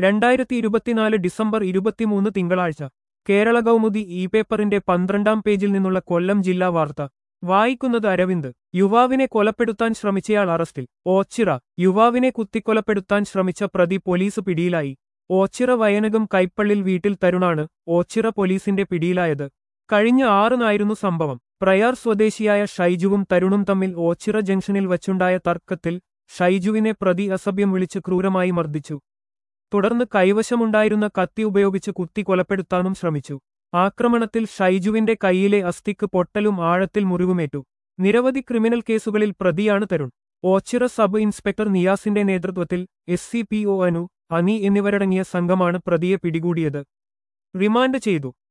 രണ്ടായിരത്തി ഇരുപത്തിനാല് ഡിസംബർ ഇരുപത്തിമൂന്ന് തിങ്കളാഴ്ച കേരള കൗമുദി ഇ പേപ്പറിന്റെ പന്ത്രണ്ടാം പേജിൽ നിന്നുള്ള കൊല്ലം ജില്ലാ വാർത്ത വായിക്കുന്നത് അരവിന്ദ് യുവാവിനെ കൊലപ്പെടുത്താൻ ശ്രമിച്ചയാൾ അറസ്റ്റിൽ ഓച്ചിറ യുവാവിനെ കുത്തിക്കൊലപ്പെടുത്താൻ ശ്രമിച്ച പ്രതി പോലീസ് പിടിയിലായി ഓച്ചിറ വയനകം കൈപ്പള്ളിൽ വീട്ടിൽ തരുണാണ് ഓച്ചിറ പോലീസിന്റെ പിടിയിലായത് കഴിഞ്ഞ ആറിനായിരുന്നു സംഭവം പ്രയാർ സ്വദേശിയായ ഷൈജുവും തരുണും തമ്മിൽ ഓച്ചിറ ജംഗ്ഷനിൽ വച്ചുണ്ടായ തർക്കത്തിൽ ഷൈജുവിനെ പ്രതി അസഭ്യം വിളിച്ച് ക്രൂരമായി മർദ്ദിച്ചു തുടർന്ന് കൈവശമുണ്ടായിരുന്ന കത്തി ഉപയോഗിച്ച് കുത്തി കൊലപ്പെടുത്താനും ശ്രമിച്ചു ആക്രമണത്തിൽ ഷൈജുവിന്റെ കൈയിലെ അസ്ഥിക്ക് പൊട്ടലും ആഴത്തിൽ മുറിവുമേറ്റു നിരവധി ക്രിമിനൽ കേസുകളിൽ പ്രതിയാണ് തരുൺ ഓച്ചിറ സബ് ഇൻസ്പെക്ടർ നിയാസിന്റെ നേതൃത്വത്തിൽ S C P O Anu Ani എന്നിവരടങ്ങിയ സംഘമാണ് പ്രതിയെ പിടികൂടിയത് റിമാൻഡ് ചെയ്തു